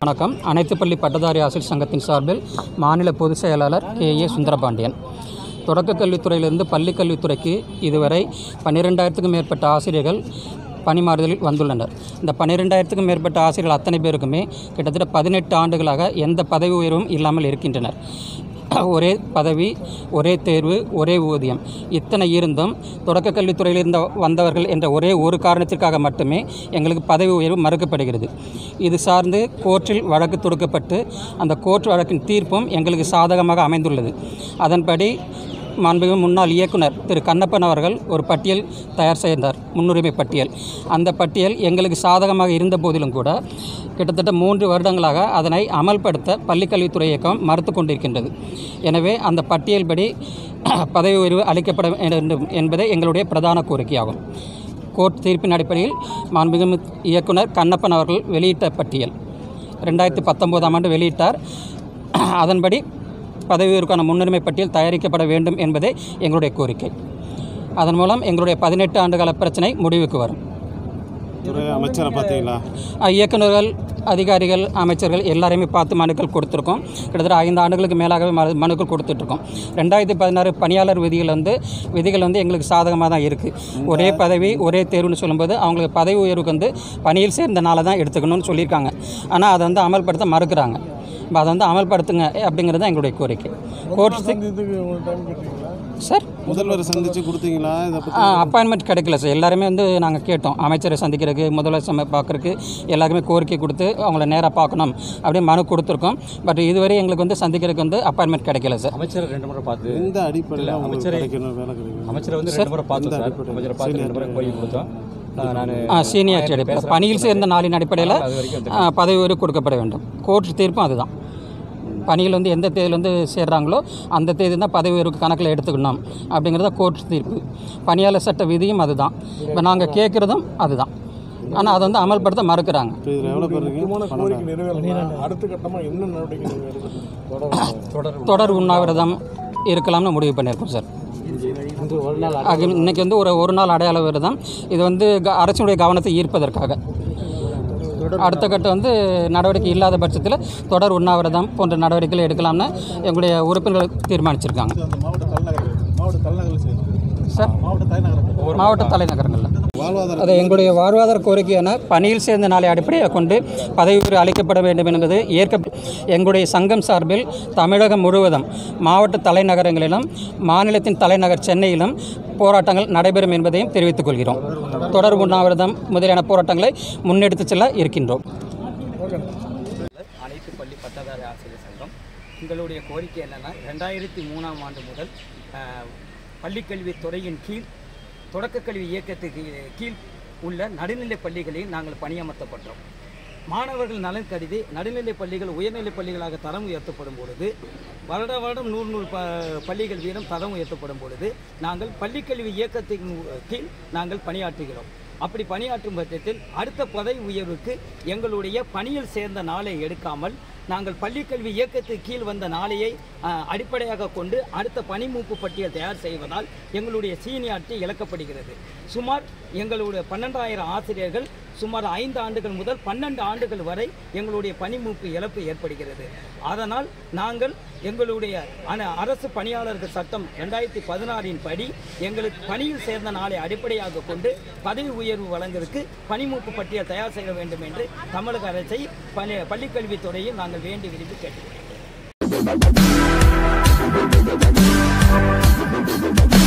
வணக்கம் அனைத்து பள்ளி பட்டதாரி ஆசிரியர் சங்கத்தின் சார்பில் மாநில பொதுச் செயலாளர் கே ஏ சுந்தரபாண்டியன் தொடக்கக் கல்வித்துறையிலிருந்து பள்ளிக் கல்வித்துறைக்கு இதுவரை பன்னிரெண்டாயிரத்துக்கும் மேற்பட்ட ஆசிரியர்கள் பணிமாறுதலில் வந்துள்ளனர் இந்த பன்னிரெண்டாயிரத்துக்கும் மேற்பட்ட ஆசிரியர்கள் அத்தனை பேருக்குமே கிட்டத்தட்ட பதினெட்டு ஆண்டுகளாக எந்த பதவி உயர்வும் இல்லாமல் இருக்கின்றனர் ஒரே பதவி ஒரே தேர்வு ஒரே ஊதியம் இத்தனை இருந்தும் தொடக்க கல்வித்துறையில் இருந்த வந்தவர்கள் என்ற ஒரே ஒரு காரணத்திற்காக மட்டுமே எங்களுக்கு பதவி உயர்வு மறுக்கப்படுகிறது இது சார்ந்து கோர்ட்டில் வழக்கு தொடுக்கப்பட்டு அந்த கோர்ட் வழக்கின் தீர்ப்பும் எங்களுக்கு சாதகமாக அமைந்துள்ளது அதன்படி மாண்புமிகு முன்னாள் இயக்குனர் திரு கண்ணப்பன் அவர்கள் ஒரு பட்டியல் தயார் செய்தார் முன்னுரிமை பட்டியல் அந்த பட்டியல் எங்களுக்கு சாதகமாக இருந்த போதிலும் கூட கிட்டத்தட்ட மூன்று வருடங்களாக அதனை அமல்படுத்த பள்ளிக்கல்வித்துறை இயக்கம் மறுத்து கொண்டிருக்கின்றது எனவே அந்த பட்டியல்படி பதவி உயர்வு அளிக்கப்பட வேண்டும் என்பதே எங்களுடைய பிரதான கோரிக்கையாகும் கோர்ட் தீர்ப்பின் அடிப்படையில் மாண்புமிகு இயக்குனர் கண்ணப்பன் அவர்கள் வெளியிட்ட பட்டியல் ரெண்டாயிரத்தி பத்தொம்போதாம் ஆண்டு வெளியிட்டார் அதன்படி பதவி உயர்வுக்கான முன்னுரிமை பட்டியல் தயாரிக்கப்பட வேண்டும் என்பதே எங்களுடைய கோரிக்கை அதன் மூலம் எங்களுடைய பதினெட்டு ஆண்டுகால பிரச்சனை முடிவுக்கு வரும் துறை அமைச்சரை பார்த்தீங்களா அஹ் இயக்குநர்கள் அதிகாரிகள் அமைச்சர்கள் எல்லாரையுமே பார்த்து மனுக்கள் கொடுத்துருக்கோம் கிட்டத்தட்ட ஐந்து ஆண்டுகளுக்கு மேலாகவே மனு மனுக்கள் கொடுத்துட்ருக்கோம் ரெண்டாயிரத்தி பதினாறு பணியாளர் விதிகள் வந்து விதிகள் வந்து எங்களுக்கு சாதகமாக தான் இருக்குது ஒரே பதவி ஒரே தேர்வுன்னு சொல்லும்போது அவங்களுக்கு பதவி உயர்வுக்கு வந்து பணியில் சேர்ந்த நாளை தான் எடுத்துக்கணும்னு சொல்லியிருக்காங்க ஆனால் அதை வந்து அமல்படுத்த மறுக்கிறாங்க இப்போ அதை வந்து அமல்படுத்துங்க அப்படிங்கிறது தான் எங்களுடைய கோரிக்கை கோர்ட் சார் முதல்வரை சந்திச்சு கொடுத்தீங்களா இதை பற்றி அப்பாயின்மெண்ட் கிடைக்கல சார் எல்லாருமே வந்து நாங்கள் கேட்டோம் அமைச்சரை சந்திக்கிறதுக்கு முதல்வர் சம பார்க்குறதுக்கு எல்லாருக்குமே கோரிக்கை கொடுத்து அவங்கள நேராக பார்க்கணும் அப்படின்னு மனு கொடுத்துருக்கோம் பட் இதுவரை எங்களுக்கு வந்து சந்திக்கிறதுக்கு வந்து அப்பாயின்மெண்ட் கிடைக்கல சார் அமைச்சர் ரெண்டு முறை பார்த்து எந்த அடிப்படையில் உங்களுக்கு அமைச்சரை- கிடைக்கணும் வேலை கிடைக்கணும் அமைச்சரை வந்து ரெண்டு முறை பார்த்தோம் சார் அமைச்சரை பார்த்து ரெண்டு முறை போய் கொடுத்தோம் நான் சீனியாரிட்டி அடிப்படை பணியில் சேர்ந்த நாளின் அடிப்படையில் அது வரைக்கும் ஆ, பதவி உயர்வு கொடுக்கப்பட வேண்டும் கோர்ட் தீர்ப்பும் அதுதான் பணியில் வந்து எந்த தேதியில் வந்து சேர்றாங்களோ அந்த தேதி தான் பதவி உயர்வுக்கு கணக்கில் எடுத்துக்கணும் அப்படிங்கிறத கோர்ட் தீர்ப்பு பணியாளர் சட்ட விதியும் அதுதான் இப்போ நாங்கள் கேட்குறதும் அதுதான் ஆனால் அதை வந்து அமல்படுத்த மறுக்கிறாங்க இப்போ இதில் எவ்வளோ பேர் இருக்கீங்க பன்னெண்டாயிரம். அடுத்த கட்டமாக என்ன நடவடிக்கை நீங்கள் எடுக்கணும் தொடர் தொடர் உண்ணாவிரதம் இருக்கலாம்னு முடிவு பண்ணியிருக்கோம் சார் ஆக, இன்னைக்கு வந்து ஒரு ஒரு நாள் அடையாள விரதம் இது வந்து க- அரசினுடைய கவனத்தை ஈர்ப்பதற்காக அடுத்த கட்டம் வந்து நடவடிக்கை இல்லாத பட்சத்தில் தொடர் உண்ணாவிரதம் போன்ற நடவடிக்கைகள் எடுக்கலாம்னு எங்களுடைய உறுப்பினர்கள் தீர்மானிச்சிருக்காங்க அந்த மாவட்ட தலைநகர் மாவட்ட தலைநகரில் செய்யணும் சார் மாவட்ட தலைநகரம் மாவட்ட தலைநகரங்களில் வாழ்வாதார அது எங்களுடைய வாழ்வாதார கோரிக்கையான பணியில் சேர்ந்த நாளை அடிப்படையாக கொண்டு பதவி உயர்வு அளிக்கப்பட வேண்டும் என்பது ஏற்க எங்களுடைய சங்கம் சார்பில் தமிழகம் முழுவதும் மாவட்ட தலைநகரங்களிலும் மாநிலத்தின் தலைநகர் சென்னையிலும் போராட்டங்கள் நடைபெறும் என்பதையும் தெரிவித்துக் கொள்கிறோம் தொடர் உண்ணாவிரதம் முதலியான போராட்டங்களை முன்னெடுத்துச் செல்ல இருக்கின்றோம் அனைத்து பள்ளி பட்டதாரி ஆசிரியர் சங்கம் எங்களுடைய கோரிக்கை என்னென்னா ரெண்டாயிரத்தி மூணாம் ஆண்டு முதல் அஹ், பள்ளிக்கல்வித் துறையின் கீழ் தொடக்கக்கல்வி இயக்கத்துக்கு கீழ் உள்ள நடுநிலைப் பள்ளிகளில் நாங்கள் பணியமர்த்தப்பட்டோம் மாணவர்கள் நலன் கருதி நடுநிலைப் பள்ளிகள் உயர்நிலைப் பள்ளிகளாக தரம் உயர்த்தப்படும் பொழுது வருட வருடம் நூறு நூறு ப பள்ளிகள் வீதம் தரம் உயர்த்தப்படும் பொழுது நாங்கள் பள்ளிக்கல்வி இயக்கத்தின் கீழ் நாங்கள் பணியாற்றுகிறோம் அப்படி பணியாற்றும் பட்சத்தில் அடுத்த பதவி உயர்வுக்கு எங்களுடைய பணியில் சேர்ந்த நாளை எடுக்காமல் நாங்கள் பள்ளிக்கல்வி இயக்கத்துக்கு கீழ் வந்த நாளையை அஹ், அடிப்படையாக கொண்டு அடுத்த பணிமூப்பு பட்டியல் தயார் செய்வதால் எங்களுடைய சீனியாரிட்டி இழக்கப்படுகிறது சுமார் எங்களுடைய பன்னெண்டாயிரம் ஆசிரியர்கள் சுமார் ஐந்து ஆண்டுகள் முதல் பன்னெண்டு ஆண்டுகள் வரை எங்களுடைய பணிமூப்பு இழப்பு ஏற்படுகிறது அதனால் நாங்கள் எங்களுடைய அன- அரசு பணியாளர்கள் சட்டம் ரெண்டாயிரத்தி பதினாறின் படி எங்களுக்கு பணியில் சேர்ந்த நாளை அடிப்படையாக கொண்டு பதவி உயர்வு வழங்குவதற்கு பணிமூப்பு பட்டியல் தயார் செய்ய வேண்டும் என்று தமிழக அரசை பள்ளி பள்ளிக்கல்வித்துறையில் நாங்கள் வேண்டி விரும்பி கேட்டுக்கொள்கிறோம்